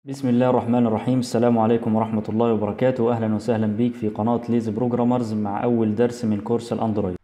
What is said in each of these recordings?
بسم الله الرحمن الرحيم السلام عليكم ورحمة الله وبركاته أهلا وسهلا بيك في قناة ليزي بروجرامرز مع أول درس من كورس الأندرويد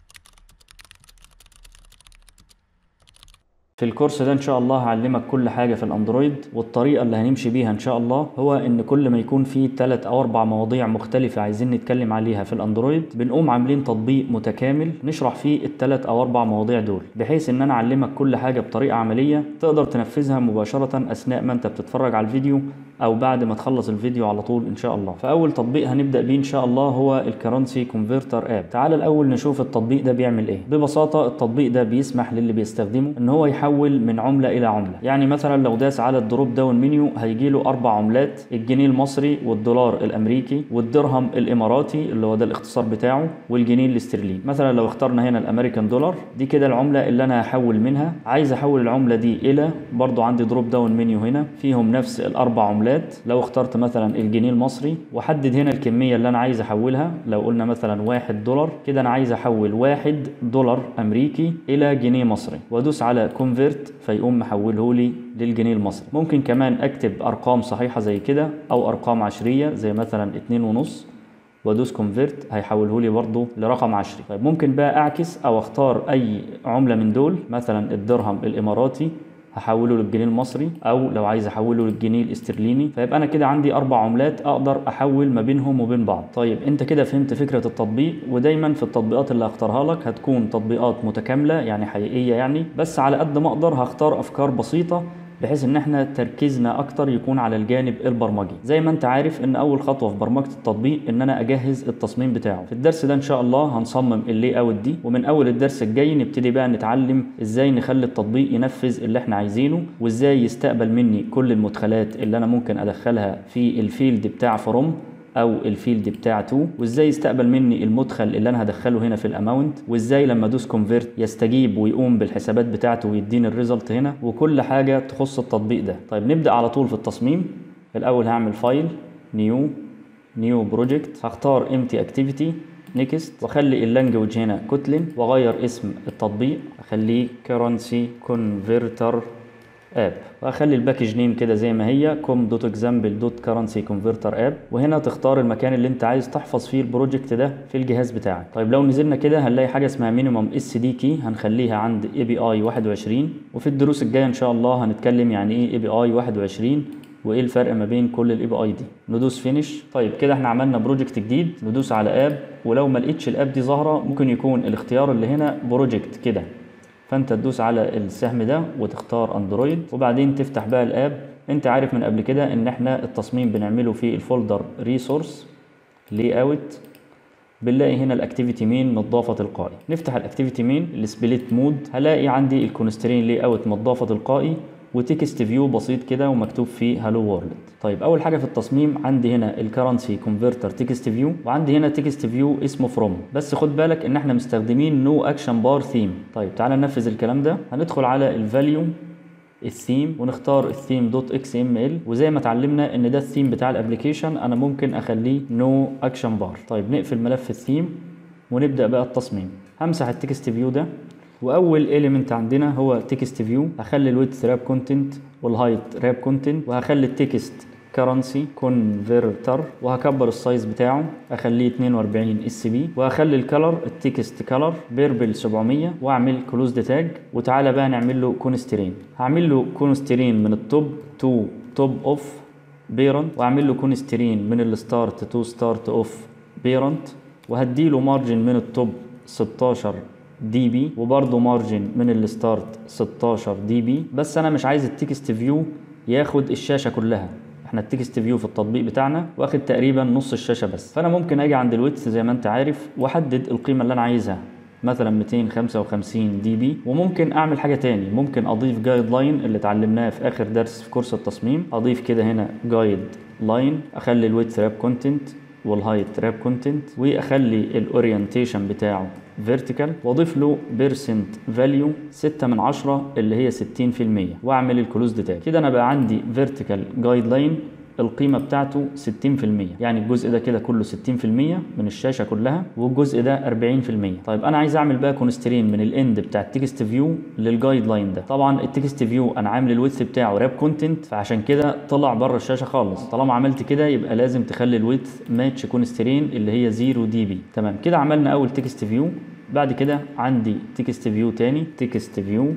في الكورس ده ان شاء الله هعلمك كل حاجه في الاندرويد والطريقه اللي هنمشي بيها ان شاء الله هو ان كل ما يكون في ثلاث او اربع مواضيع مختلفه عايزين نتكلم عليها في الاندرويد بنقوم عاملين تطبيق متكامل نشرح فيه الثلاث او اربع مواضيع دول بحيث ان انا اعلمك كل حاجه بطريقه عمليه تقدر تنفذها مباشره اثناء ما انت بتتفرج على الفيديو او بعد ما تخلص الفيديو على طول ان شاء الله فاول تطبيق هنبدا بيه ان شاء الله هو الكرنسي كونفرتر اب تعال الاول نشوف التطبيق ده بيعمل ايه ببساطه التطبيق ده بيسمح للي بيستخدمه ان هو يحول من عمله الى عمله يعني مثلا لو داس على الدروب داون منيو هيجي له اربع عملات الجنيه المصري والدولار الامريكي والدرهم الاماراتي اللي هو ده الاختصار بتاعه والجنيه الاسترليني مثلا لو اخترنا هنا الامريكان دولار دي كده العمله اللي انا هحول منها عايز احول العمله دي الى برضو عندي دروب داون منيو هنا فيهم نفس الاربع عملات لو اخترت مثلا الجنيه المصري واحدد هنا الكميه اللي انا عايز احولها لو قلنا مثلا واحد دولار كده انا عايز احول واحد دولار امريكي الى جنيه مصري وادوس على كونفرت فيقوم محوله لي للجنيه المصري ممكن كمان اكتب ارقام صحيحه زي كده او ارقام عشريه زي مثلا اتنين ونص وادوس كونفرت هيحوله لي برضه لرقم عشري طيب ممكن بقى اعكس او اختار اي عمله من دول مثلا الدرهم الاماراتي هحوله للجنيه المصري او لو عايز احوله للجنيه الاسترليني فيبقى انا كده عندي اربع عملات اقدر احول ما بينهم وبين بعض طيب انت كده فهمت فكره التطبيق ودايما في التطبيقات اللي هختارها لك هتكون تطبيقات متكامله يعني حقيقيه يعني بس على قد ما اقدر هختار افكار بسيطه بحيث ان احنا تركيزنا اكتر يكون على الجانب البرمجي زي ما انت عارف ان اول خطوه في برمجه التطبيق ان انا اجهز التصميم بتاعه في الدرس ده ان شاء الله هنصمم اللي اوت دي ومن اول الدرس الجاي نبتدي بقى نتعلم ازاي نخلي التطبيق ينفذ اللي احنا عايزينه وازاي يستقبل مني كل المدخلات اللي انا ممكن ادخلها في الفيلد بتاع فروم او الفيلد بتاع تو وازاي يستقبل مني المدخل اللي انا هدخله هنا في الاماونت وازاي لما ادوس كونفيرت يستجيب ويقوم بالحسابات بتاعته ويديني الريزلت هنا وكل حاجه تخص التطبيق ده طيب نبدا على طول في التصميم الاول هعمل فايل نيو نيو بروجكت هختار امتي اكتيفيتي نيكست واخلي اللانجوج هنا كوتلين واغير اسم التطبيق اخليه كرنسي كونفرتر اب واخلي الباكج نيم كده زي ما هي كوم دوت اكزامبل دوت كرنسي كونفرتر اب وهنا تختار المكان اللي انت عايز تحفظ فيه البروجكت ده في الجهاز بتاعك طيب لو نزلنا كده هنلاقي حاجه اسمها مينيمم اس دي كي هنخليها عند اي بي اي 21 وفي الدروس الجايه ان شاء الله هنتكلم يعني ايه اي بي اي 21 وايه الفرق ما بين كل الاي بي اي دي ندوس فينيش طيب كده احنا عملنا بروجكت جديد ندوس على اب ولو ما لقيتش الاب دي ظاهره ممكن يكون الاختيار اللي هنا بروجكت كده فانت تدوس على السهم ده وتختار اندرويد وبعدين تفتح بقى الاب انت عارف من قبل كده ان احنا التصميم بنعمله في الفولدر ريسورس لي اوت بنلاقي هنا الاكتيفيتي مين متضافه تلقائي نفتح الاكتيفيتي مين السبليت مود هلاقي عندي الكونسترين لي اوت متضافه تلقائي وتكست فيو بسيط كده ومكتوب فيه هالو وورلد طيب اول حاجه في التصميم عندي هنا الكرنسي كونفرتر تكست فيو وعندي هنا تكست فيو اسمه فروم بس خد بالك ان احنا مستخدمين نو اكشن بار ثيم طيب تعالى ننفذ الكلام ده هندخل على الفاليو الثيم ونختار الثيم دوت اكس ام ال وزي ما اتعلمنا ان ده الثيم بتاع الابلكيشن انا ممكن اخليه نو اكشن بار طيب نقفل ملف الثيم ونبدا بقى التصميم همسح التكست فيو ده واول اليمنت عندنا هو تكست فيو هخلي الويدث راب كونتنت والهايت راب كونتنت وهخلي التكست كرنسي كونفرتر وهكبر السايز بتاعه اخليه 42 اس بي وهخلي الكلر التكست كلر بيربل 700 واعمل كلوزد تاج وتعالى بقى نعمل له كونسترين هعمل له كونسترين من التوب تو توب اوف بيرنت واعمل له كونسترين من الستارت تو ستارت اوف بيرنت وهديله مارجن من التوب 16 دي بي وبرضه مارجن من الستارت 16 دي بي بس انا مش عايز التكست فيو ياخد الشاشه كلها احنا التكست فيو في التطبيق بتاعنا واخد تقريبا نص الشاشه بس فانا ممكن اجي عند الويتس زي ما انت عارف واحدد القيمه اللي انا عايزها مثلا 255 دي بي وممكن اعمل حاجه تاني ممكن اضيف جايد لاين اللي اتعلمناه في اخر درس في كورس التصميم اضيف كده هنا جايد لاين اخلي الويتس راب كونتنت والهايت راب كونتنت واخلي الاورينتيشن بتاعه فيرتيكال واضيف له بيرسنت فاليو 6 من 10 اللي هي 60% واعمل الكلوزد تاج كده انا بقى عندي فيرتيكال جايد لاين القيمة بتاعته 60% يعني الجزء ده كده كله 60% من الشاشة كلها والجزء ده 40% طيب أنا عايز أعمل بقى كونسترين من الإند بتاع التكست فيو للجايد لاين ده طبعا التكست فيو أنا عامل الويدث بتاعه راب كونتنت فعشان كده طلع بره الشاشة خالص طالما عملت كده يبقى لازم تخلي الويدث ماتش كونسترين اللي هي 0 دي بي تمام كده عملنا أول تكست فيو بعد كده عندي تكست فيو تاني تكست فيو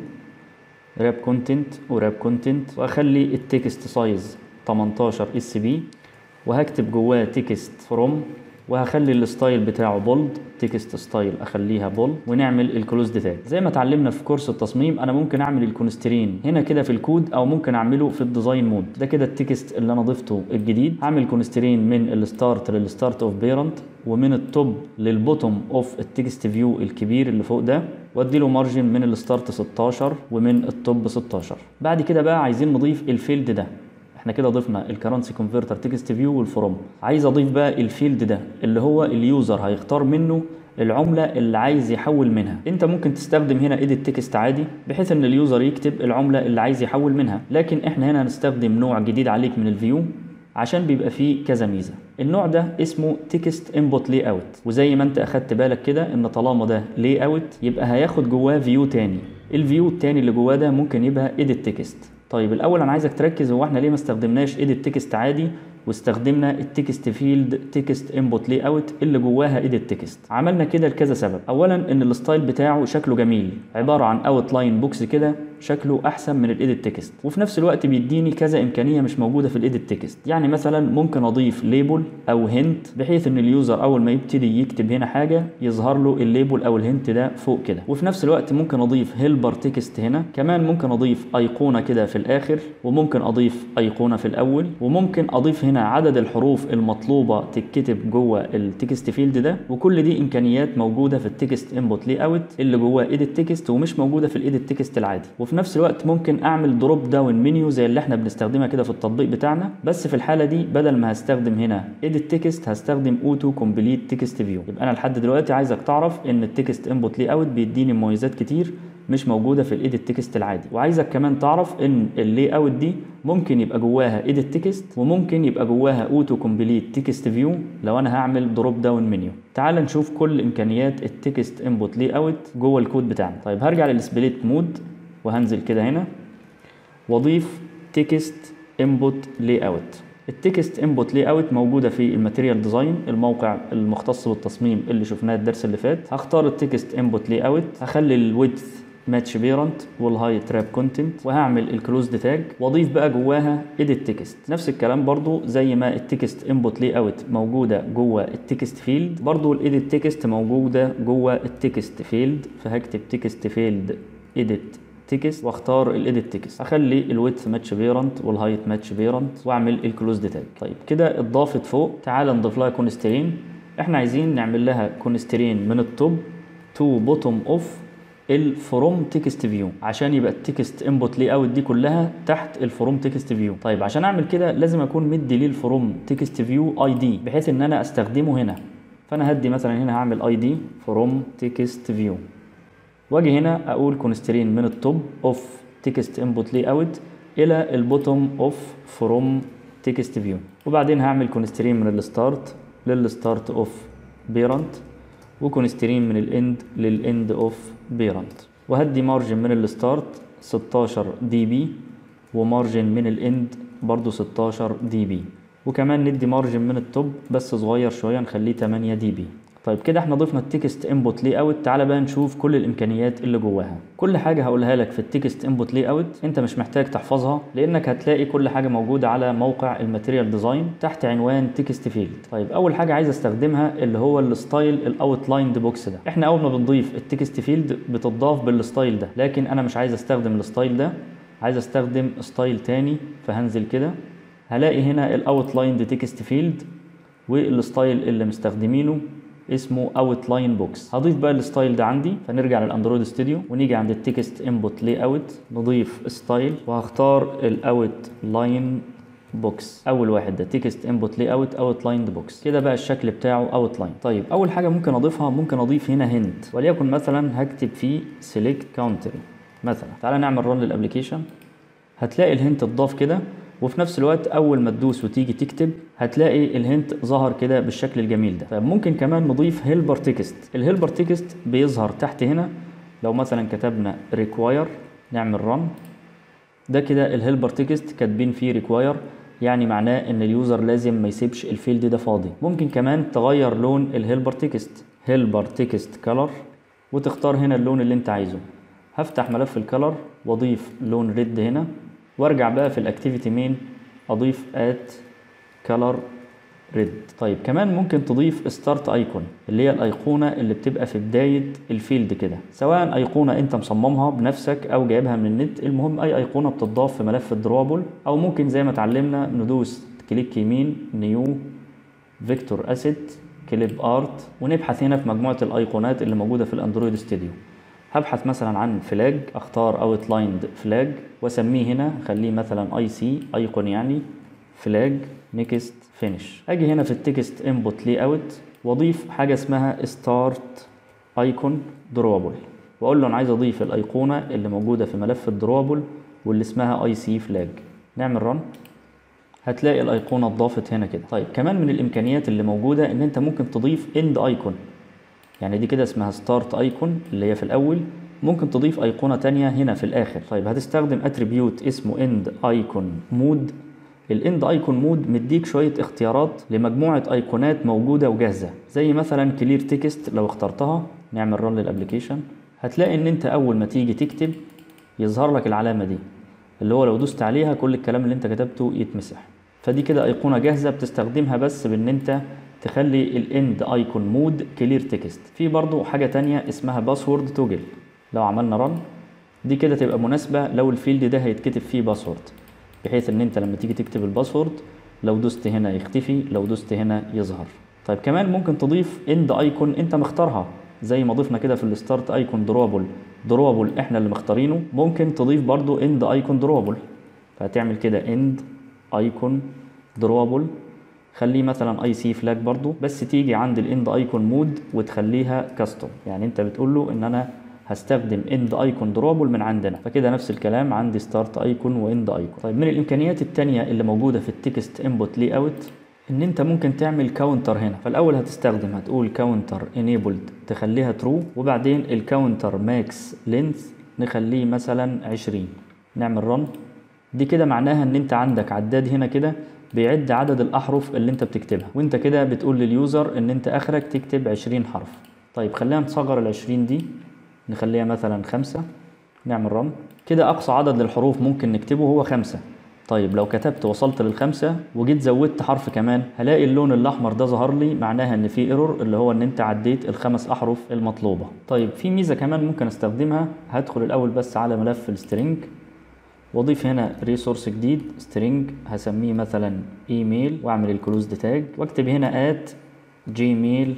راب كونتنت وراب كونتنت واخلي التكست سايز 18 اس بي وهكتب جواه تكست فروم وهخلي الستايل بتاعه بولد تكست ستايل اخليها بولد ونعمل الكلوزد تاج زي ما اتعلمنا في كورس التصميم انا ممكن اعمل الكونسترين هنا كده في الكود او ممكن اعمله في الديزاين مود ده كده التكست اللي انا ضفته الجديد هعمل كونسترين من الستارت للستارت اوف بيرنت ومن التوب للبوتوم اوف التكست فيو الكبير اللي فوق ده وادي له مارجن من الستارت 16 ومن التوب 16 بعد كده بقى عايزين نضيف الفيلد ده احنا كده ضفنا الكرنسي كونفرتر تكست فيو والفروم عايز اضيف بقى الفيلد ده اللي هو اليوزر هيختار منه العملة اللي عايز يحول منها انت ممكن تستخدم هنا ايديت تكست عادي بحيث ان اليوزر يكتب العملة اللي عايز يحول منها لكن احنا هنا هنستخدم نوع جديد عليك من الفيو عشان بيبقى فيه كذا ميزة النوع ده اسمه تكست انبوت لاي اوت وزي ما انت اخدت بالك كده ان طالما ده لاي اوت يبقى هياخد جواه فيو تاني الفيو التاني اللي جواه ده ممكن يبقى ايديت تكست طيب الاول انا عايزك تركز هو احنا ليه ما استخدمناش ايديت تكست عادي واستخدمنا التكست فيلد تكست انبوت لاي اوت اللي جواها ايديت تكست عملنا كده لكذا سبب اولا ان الستايل بتاعه شكله جميل عباره عن اوت لاين بوكس كده شكله احسن من الايديت تكست وفي نفس الوقت بيديني كذا امكانيه مش موجوده في الايديت تكست يعني مثلا ممكن اضيف ليبل او هنت بحيث ان اليوزر اول ما يبتدي يكتب هنا حاجه يظهر له الليبل او الهنت ده فوق كده وفي نفس الوقت ممكن اضيف هيلبر تكست هنا كمان ممكن اضيف ايقونه كده في الاخر وممكن اضيف ايقونه في الاول وممكن اضيف هنا عدد الحروف المطلوبه تتكتب جوه التكست فيلد ده وكل دي امكانيات موجوده في التكست انبوت لاي اوت اللي جواه ايديت تكست ومش موجوده في الايديت تكست العادي وفي نفس الوقت ممكن اعمل دروب داون منيو زي اللي احنا بنستخدمها كده في التطبيق بتاعنا بس في الحاله دي بدل ما هستخدم هنا ايديت تكست هستخدم اوتو كومبليت تكست فيو يبقى انا لحد دلوقتي عايزك تعرف ان التكست انبوت لاي اوت بيديني مميزات كتير مش موجوده في الايديت تكست العادي وعايزك كمان تعرف ان اللاي اوت دي ممكن يبقى جواها ايديت تكست وممكن يبقى جواها اوتو كومبليت تكست فيو لو انا هعمل دروب داون منيو تعال نشوف كل امكانيات التكست انبوت لاي اوت جوه الكود بتاعنا طيب هرجع للسبليت مود وهنزل كده هنا واضيف تكست انبوت لاي اوت التكست انبوت لاي اوت موجوده في الماتيريال ديزاين الموقع المختص بالتصميم اللي شفناه الدرس اللي فات هختار التكست انبوت لاي اوت هخلي الويدث ماتش بيرنت والهايت راب كونتنت وهعمل الكلوزد تاج واضيف بقى جواها ايديت تكست نفس الكلام برضو زي ما التكست انبوت لاي اوت موجوده جوه التكست فيلد برضو الايديت تكست موجوده جوه التكست فيلد فهكتب تكست فيلد ايديت تكست واختار الايديت تكست اخلي الويدث ماتش بيرنت والهايت ماتش بيرنت واعمل الكلوزد تاج طيب كده اتضافت فوق تعال نضيف لها كونسترين احنا عايزين نعمل لها كونسترين من التوب تو بوتوم اوف الفروم تكست فيو عشان يبقى التكست انبوت لاي اوت دي كلها تحت الفروم تكست فيو طيب عشان اعمل كده لازم اكون مدي ليه الفروم تكست فيو اي دي بحيث ان انا استخدمه هنا فانا هدي مثلا هنا هعمل اي دي فروم تكست فيو واجي هنا اقول كونسترين من التوب اوف تكست انبوت لاي اوت الى البوتوم اوف فروم تكست فيو وبعدين هعمل كونسترين من الستارت للستارت اوف بيرنت وكونسترين من الاند للاند اوف بيرنت وهدي مارجن من الستارت 16 دي بي ومارجن من الاند برضو 16 دي بي وكمان ندي مارجن من التوب بس صغير شويه نخليه 8 دي بي طيب كده احنا ضفنا التكست انبوت لاي اوت تعالى بقى نشوف كل الامكانيات اللي جواها كل حاجه هقولها لك في التكست انبوت لاي اوت انت مش محتاج تحفظها لانك هتلاقي كل حاجه موجوده على موقع الماتيريال ديزاين تحت عنوان تكست فيلد طيب اول حاجه عايز استخدمها اللي هو الستايل الاوت لايند بوكس ده احنا اول ما بنضيف التكست فيلد بتضاف بالستايل ده لكن انا مش عايز استخدم الستايل ده عايز استخدم ستايل تاني فهنزل كده هلاقي هنا الاوت لايند تكست فيلد والستايل اللي مستخدمينه اسمه اوت لاين بوكس هضيف بقى الستايل ده عندي فنرجع للاندرويد ستوديو ونيجي عند التكست انبوت لاي اوت نضيف ستايل وهختار الاوت لاين بوكس اول واحد ده تكست انبوت لاي اوت اوت لاين بوكس كده بقى الشكل بتاعه اوت لاين طيب اول حاجه ممكن اضيفها ممكن اضيف هنا هنت وليكن مثلا هكتب فيه سيلكت كاونتري مثلا تعالى نعمل رن للابلكيشن هتلاقي الهنت اتضاف كده وفي نفس الوقت اول ما تدوس وتيجي تكتب هتلاقي الهنت ظهر كده بالشكل الجميل ده طيب ممكن كمان نضيف هيلبر تكست الهيلبر تكست بيظهر تحت هنا لو مثلا كتبنا require نعمل run ده كده الهيلبر تكست كاتبين فيه require يعني معناه ان اليوزر لازم ما يسيبش الفيلد ده فاضي ممكن كمان تغير لون الهيلبر تكست هيلبر تكست color وتختار هنا اللون اللي انت عايزه هفتح ملف الكلر واضيف لون ريد هنا وارجع بقى في الاكتيفيتي مين اضيف ات كلر ريد طيب كمان ممكن تضيف ستارت ايكون اللي هي الايقونه اللي بتبقى في بدايه الفيلد كده سواء ايقونه انت مصممها بنفسك او جايبها من النت المهم اي ايقونه بتضاف في ملف الدروبل او ممكن زي ما اتعلمنا ندوس كليك يمين نيو فيكتور اسيت كليب ارت ونبحث هنا في مجموعه الايقونات اللي موجوده في الاندرويد ستوديو هبحث مثلا عن فلاج اختار اوتلايند فلاج واسميه هنا خليه مثلا اي سي ايقون يعني فلاج نيكست فينيش اجي هنا في التكست انبوت لي اوت واضيف حاجه اسمها ستارت ايكون دروبل واقول له انا عايز اضيف الايقونه اللي موجوده في ملف الدروبل واللي اسمها اي سي فلاج نعمل رن هتلاقي الايقونه اتضافت هنا كده طيب كمان من الامكانيات اللي موجوده ان انت ممكن تضيف اند ايكون يعني دي كده اسمها ستارت ايكون اللي هي في الاول ممكن تضيف ايقونه تانية هنا في الاخر طيب هتستخدم اتريبيوت اسمه اند ايكون مود الاند ايكون مود مديك شويه اختيارات لمجموعه ايقونات موجوده وجاهزه زي مثلا كلير تكست لو اخترتها نعمل رن للابلكيشن هتلاقي ان انت اول ما تيجي تكتب يظهر لك العلامه دي اللي هو لو دوست عليها كل الكلام اللي انت كتبته يتمسح فدي كده ايقونه جاهزه بتستخدمها بس بان انت تخلي الاند ايكون مود كلير تكست في برضو حاجه تانية اسمها باسورد توجل لو عملنا رن دي كده تبقى مناسبه لو الفيلد ده هيتكتب فيه باسورد بحيث ان انت لما تيجي تكتب الباسورد لو دوست هنا يختفي لو دوست هنا يظهر طيب كمان ممكن تضيف اند ايكون انت مختارها زي ما ضفنا كده في الستارت ايكون دروبل دروبل احنا اللي مختارينه ممكن تضيف برضو اند ايكون دروبل فهتعمل كده اند ايكون دروبل خليه مثلا اي سي فلاج برضو بس تيجي عند الاند ايكون مود وتخليها كاستوم يعني انت بتقول له ان انا هستخدم اند ايكون دروبل من عندنا فكده نفس الكلام عندي ستارت ايكون واند ايكون طيب من الامكانيات التانية اللي موجوده في التكست انبوت لي اوت ان انت ممكن تعمل كاونتر هنا فالاول هتستخدم هتقول كاونتر انيبلد تخليها ترو وبعدين الكاونتر ماكس لينث نخليه مثلا 20 نعمل رن دي كده معناها ان انت عندك عداد هنا كده بيعد عدد الاحرف اللي انت بتكتبها وانت كده بتقول لليوزر ان انت اخرك تكتب 20 حرف طيب خلينا نصغر ال 20 دي نخليها مثلا خمسة نعمل رن كده اقصى عدد للحروف ممكن نكتبه هو خمسة طيب لو كتبت وصلت للخمسة وجيت زودت حرف كمان هلاقي اللون الأحمر ده ظهر لي معناها إن في ايرور اللي هو إن أنت عديت الخمس أحرف المطلوبة. طيب في ميزة كمان ممكن أستخدمها هدخل الأول بس على ملف السترينج واضيف هنا ريسورس جديد سترينج هسميه مثلا ايميل واعمل الكلوزد تاج واكتب هنا ات جيميل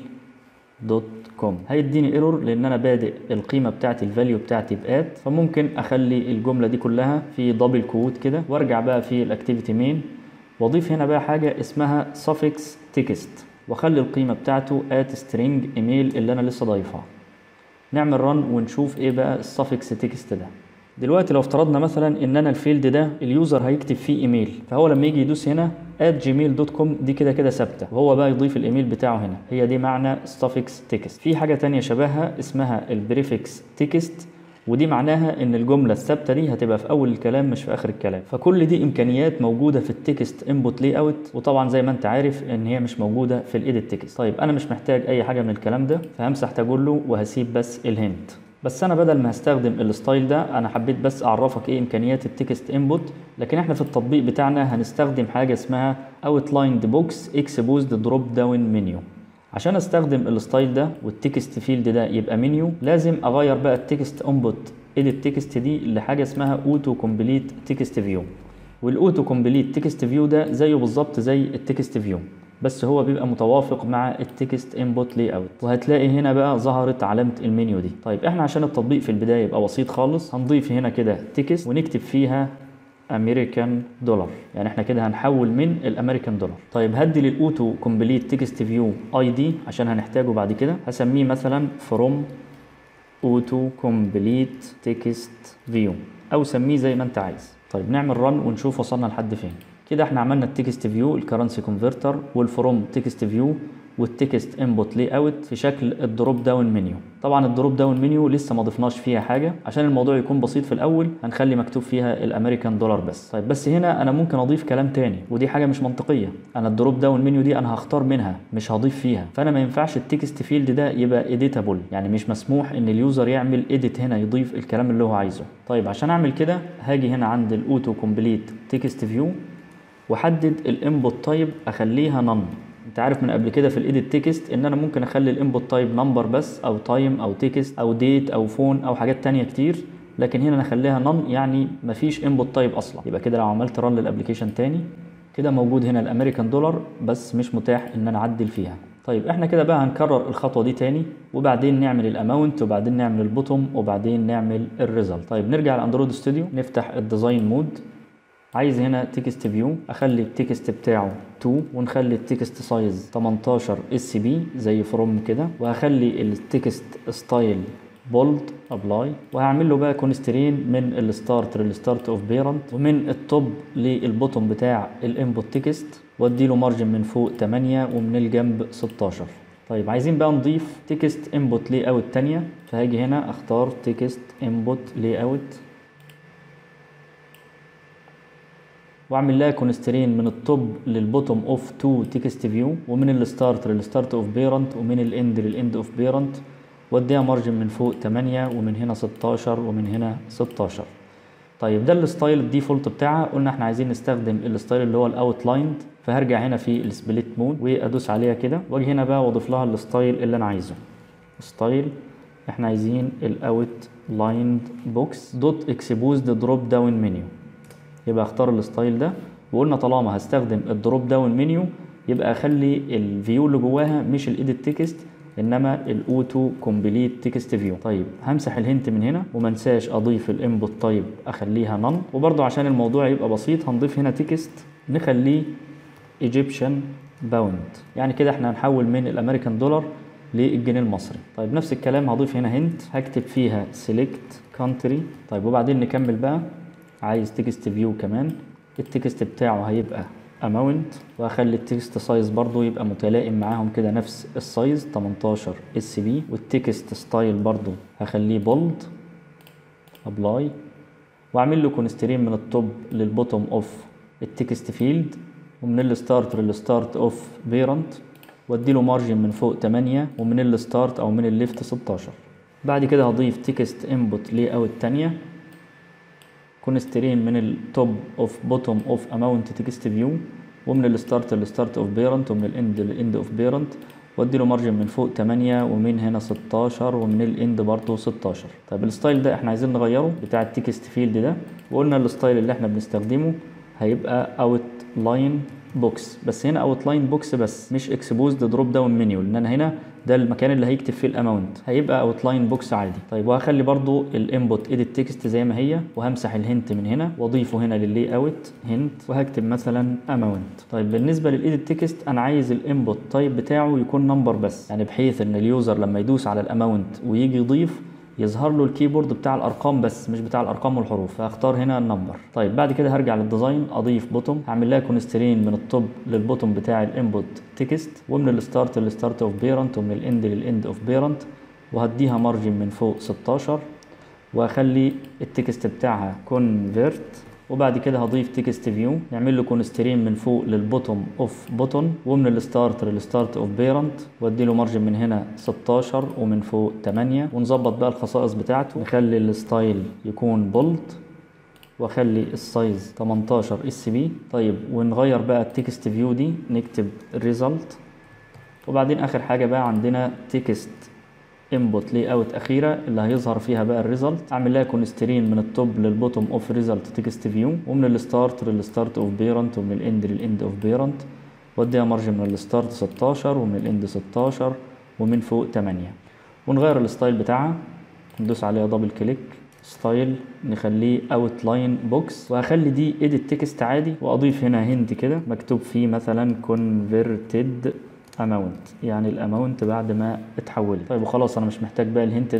دوت كوم هيديني ايرور لان انا بادئ القيمه بتاعتي الفاليو بتاعتي بات فممكن اخلي الجمله دي كلها في دبل كوت كده وارجع بقى في الاكتيفيتي مين واضيف هنا بقى حاجه اسمها suffix تكست واخلي القيمه بتاعته ات سترينج ايميل اللي انا لسه ضايفها نعمل رن ونشوف ايه بقى السفكس تكست ده دلوقتي لو افترضنا مثلا ان انا الفيلد ده اليوزر هيكتب فيه ايميل فهو لما يجي يدوس هنا @gmail.com دي كده كده ثابته وهو بقى يضيف الايميل بتاعه هنا هي دي معنى suffix تكست في حاجه تانية شبهها اسمها البريفكس تكست ودي معناها ان الجمله الثابته دي هتبقى في اول الكلام مش في اخر الكلام فكل دي امكانيات موجوده في التكست انبوت لي اوت وطبعا زي ما انت عارف ان هي مش موجوده في الايديت تكست طيب انا مش محتاج اي حاجه من الكلام ده فهمسح تاجله وهسيب بس الهنت بس انا بدل ما هستخدم الستايل ده انا حبيت بس اعرفك ايه امكانيات التكست انبوت لكن احنا في التطبيق بتاعنا هنستخدم حاجه اسمها outlined box exposed drop down menu عشان استخدم الستايل ده والتكست فيلد ده يبقى منيو لازم اغير بقى التكست انبوت edit تكست دي لحاجه اسمها اوتو كومبليت تكست فيو والاوتو كومبليت تكست فيو ده زيه بالظبط زي التكست فيو بس هو بيبقى متوافق مع التكست انبوت لي اوت وهتلاقي هنا بقى ظهرت علامه المنيو دي طيب احنا عشان التطبيق في البدايه يبقى بسيط خالص هنضيف هنا كده تكست ونكتب فيها امريكان دولار يعني احنا كده هنحول من الامريكان دولار طيب هدي للاوتو كومبليت تكست فيو اي دي عشان هنحتاجه بعد كده هسميه مثلا فروم اوتو كومبليت تكست فيو او سميه زي ما انت عايز طيب نعمل رن ونشوف وصلنا لحد فين كده احنا عملنا التكست فيو الكرنسي كونفرتر والفروم تكست فيو والتكست انبوت لي اوت في شكل الدروب داون منيو طبعا الدروب داون منيو لسه ما ضفناش فيها حاجه عشان الموضوع يكون بسيط في الاول هنخلي مكتوب فيها الامريكان دولار بس طيب بس هنا انا ممكن اضيف كلام تاني ودي حاجه مش منطقيه انا الدروب داون منيو دي انا هختار منها مش هضيف فيها فانا ما ينفعش التكست فيلد ده يبقى اديتابل يعني مش مسموح ان اليوزر يعمل اديت هنا يضيف الكلام اللي هو عايزه طيب عشان اعمل كده هاجي هنا عند الاوتو كومبليت تكست فيو واحدد الانبوت تايب اخليها نون انت عارف من قبل كده في الايديت تكست ان انا ممكن اخلي الانبوت تايب نمبر بس او تايم او تكست او ديت او فون او حاجات تانية كتير لكن هنا نخليها نون يعني مفيش انبوت تايب اصلا يبقى كده لو عملت رن للابلكيشن تاني كده موجود هنا الامريكان دولار بس مش متاح ان انا اعدل فيها طيب احنا كده بقى هنكرر الخطوه دي تاني وبعدين نعمل الاماونت وبعدين نعمل البوتوم وبعدين نعمل الريزلت طيب نرجع لاندرويد ستوديو نفتح الديزاين مود عايز هنا تكست فيو اخلي التكست بتاعه 2 ونخلي التكست سايز 18 اس بي زي فروم كده وهخلي التكست ستايل بولد ابلاي وهعمل له بقى كونسترين من الستارت للستارت اوف بيرنت ومن التوب للبوتوم بتاع الانبوت تكست وادي له مارجن من فوق 8 ومن الجنب 16 طيب عايزين بقى نضيف تكست انبوت لي اوت تانية فهاجي هنا اختار تكست انبوت لي اوت واعمل لها كونسترين من التوب للبوتوم اوف تو تكست فيو ومن الستارت للستارت اوف بيرنت ومن الاند للاند اوف بيرنت واديها مارجن من فوق 8 ومن هنا 16 ومن هنا 16 طيب ده الستايل الديفولت بتاعها قلنا احنا عايزين نستخدم الستايل اللي هو الاوتلايند فهرجع هنا في السبليت مود وادوس عليها كده واجي هنا بقى واضيف لها الستايل اللي انا عايزه ستايل احنا عايزين الاوت لايند بوكس دوت اكسبوزد دروب داون منيو يبقى اختار الستايل ده وقلنا طالما هستخدم الدروب داون منيو يبقى اخلي الفيو اللي جواها مش الايديت تكست انما الاوتو كومبليت تكست فيو طيب همسح الهنت من هنا وما انساش اضيف الانبوت تايب اخليها نون وبرده عشان الموضوع يبقى بسيط هنضيف هنا تكست نخليه ايجيبشن باوند يعني كده احنا هنحول من الامريكان دولار للجنيه المصري طيب نفس الكلام هضيف هنا هنت هكتب فيها سيلكت كونتري طيب وبعدين نكمل بقى عايز تكست فيو كمان التكست بتاعه هيبقى اماونت واخلي التكست سايز برضو يبقى متلائم معاهم كده نفس السايز 18 اس بي والتكست ستايل برضو هخليه بولد ابلاي واعمل له كونسترين من التوب للبوتوم اوف التكست فيلد ومن الستارت للستارت اوف بيرنت وادي له مارجن من فوق 8 ومن الستارت او من الليفت 16 بعد كده هضيف تكست انبوت لي اوت تانية كونسترين من التوب اوف بوتوم اوف اماونت تكست فيو ومن الستارت للستارت اوف بيرنت ومن الاند للاند اوف بيرنت وادي له مارجن من فوق 8 ومن هنا 16 ومن الاند برضه 16 طيب الستايل ده احنا عايزين نغيره بتاع التكست فيلد ده وقلنا الستايل اللي احنا بنستخدمه هيبقى اوت لاين بوكس بس هنا اوت لاين بوكس بس مش اكسبوزد دروب داون منيو لان انا هنا ده المكان اللي هيكتب فيه الاماونت هيبقى اوت لاين بوكس عادي طيب وهخلي برضو الانبوت ايديت تكست زي ما هي وهمسح الهنت من هنا واضيفه هنا لللي اوت هنت وهكتب مثلا اماونت طيب بالنسبه للايديت تكست انا عايز الانبوت تايب بتاعه يكون نمبر بس يعني بحيث ان اليوزر لما يدوس على الاماونت ويجي يضيف يظهر له الكيبورد بتاع الارقام بس مش بتاع الارقام والحروف فاختار هنا النمبر طيب بعد كده هرجع للديزاين اضيف بوتوم هعمل لها كونسترين من التوب للبوتوم بتاع الانبوت تكست ومن الستارت للستارت اوف بيرنت ومن الاند للاند اوف بيرنت وهديها مارجن من فوق 16 واخلي التكست بتاعها كونفيرت وبعد كده هضيف تكست فيو نعمل له كونسترين من فوق للبوتوم اوف بوتون ومن الستارت للستارت اوف بيرنت وادي له مارجن من هنا 16 ومن فوق 8 ونظبط بقى الخصائص بتاعته نخلي الستايل يكون بولد واخلي السايز 18 اس بي طيب ونغير بقى التكست فيو دي نكتب ريزلت وبعدين اخر حاجه بقى عندنا تكست انبوت لي اوت اخيره اللي هيظهر فيها بقى الريزلت اعمل لها كونسترين من التوب للبوتوم اوف ريزلت تكست فيو ومن الستارت للستارت اوف بيرنت ومن الاند للاند اوف بيرنت واديها مارجن من الستارت 16 ومن الاند 16 ومن فوق 8 ونغير الستايل بتاعها ندوس عليها دبل كليك ستايل نخليه اوت لاين بوكس وهخلي دي ايديت تكست عادي واضيف هنا هنت كده مكتوب فيه مثلا converted اماونت يعني الاماونت بعد ما اتحولت طيب وخلاص انا مش محتاج بقى الهنت ده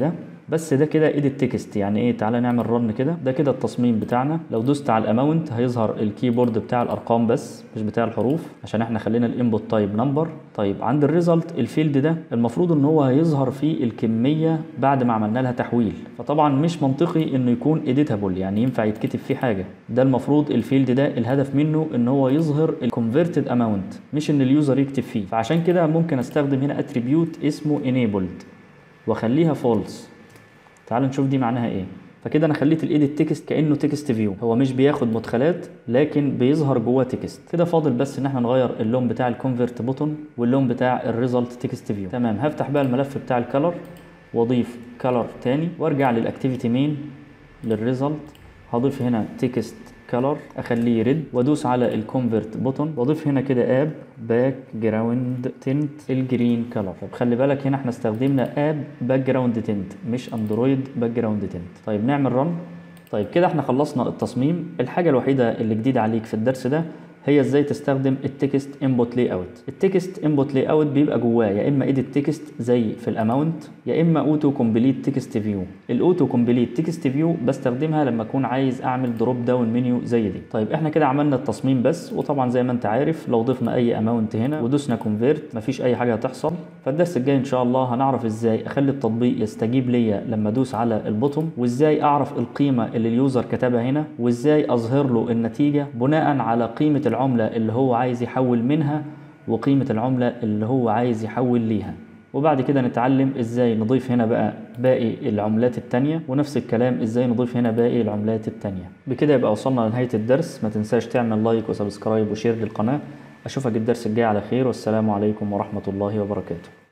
بس ده كده ايديت تكست يعني ايه تعالى نعمل رن كده ده كده التصميم بتاعنا لو دوست على الاماونت هيظهر الكيبورد بتاع الارقام بس مش بتاع الحروف عشان احنا خلينا الانبوت تايب نمبر طيب عند الريزلت الفيلد ده المفروض ان هو هيظهر فيه الكميه بعد ما عملنا لها تحويل فطبعا مش منطقي انه يكون اديتابل يعني ينفع يتكتب فيه حاجه ده المفروض الفيلد ده الهدف منه ان هو يظهر الكونفرتد اماونت مش ان اليوزر يكتب فيه فعشان كده ممكن استخدم هنا اتريبيوت اسمه enabled واخليها فولس تعالوا نشوف دي معناها ايه فكده انا خليت الايديت تكست كانه تكست فيو هو مش بياخد مدخلات لكن بيظهر جواه تكست كده فاضل بس ان احنا نغير اللون بتاع الكونفرت بوتون واللون بتاع الريزلت تكست فيو تمام هفتح بقى الملف بتاع الكلر واضيف كلر تاني وارجع للاكتيفيتي مين للريزلت هضيف هنا تكست كلر اخليه ريد وادوس على الكونفرت بوتون واضيف هنا كده اب باك جراوند تنت الجرين كلر طب خلي بالك هنا احنا استخدمنا اب باك جراوند تنت مش اندرويد باك جراوند تنت طيب نعمل رن طيب كده احنا خلصنا التصميم الحاجه الوحيده اللي جديده عليك في الدرس ده هي ازاي تستخدم التكست انبوت لاي اوت التكست انبوت لاي اوت بيبقى جواه يا اما ايديت تكست زي في الاماونت يا اما اوتو كومبليت تكست فيو الاوتو كومبليت تكست فيو بستخدمها لما اكون عايز اعمل دروب داون منيو زي دي طيب احنا كده عملنا التصميم بس وطبعا زي ما انت عارف لو ضفنا اي اماونت هنا ودوسنا كونفيرت مفيش اي حاجه هتحصل فالدرس الجاي ان شاء الله هنعرف ازاي اخلي التطبيق يستجيب ليا لما ادوس على البوتوم وازاي اعرف القيمه اللي اليوزر كتبها هنا وازاي اظهر له النتيجه بناء على قيمه العمله اللي هو عايز يحول منها وقيمة العملة اللي هو عايز يحول ليها وبعد كده نتعلم ازاي نضيف هنا بقى باقي العملات التانية ونفس الكلام ازاي نضيف هنا باقي العملات التانية بكده يبقى وصلنا لنهاية الدرس ما تنساش تعمل لايك وسبسكرايب وشير للقناة اشوفك الدرس الجاي على خير والسلام عليكم ورحمة الله وبركاته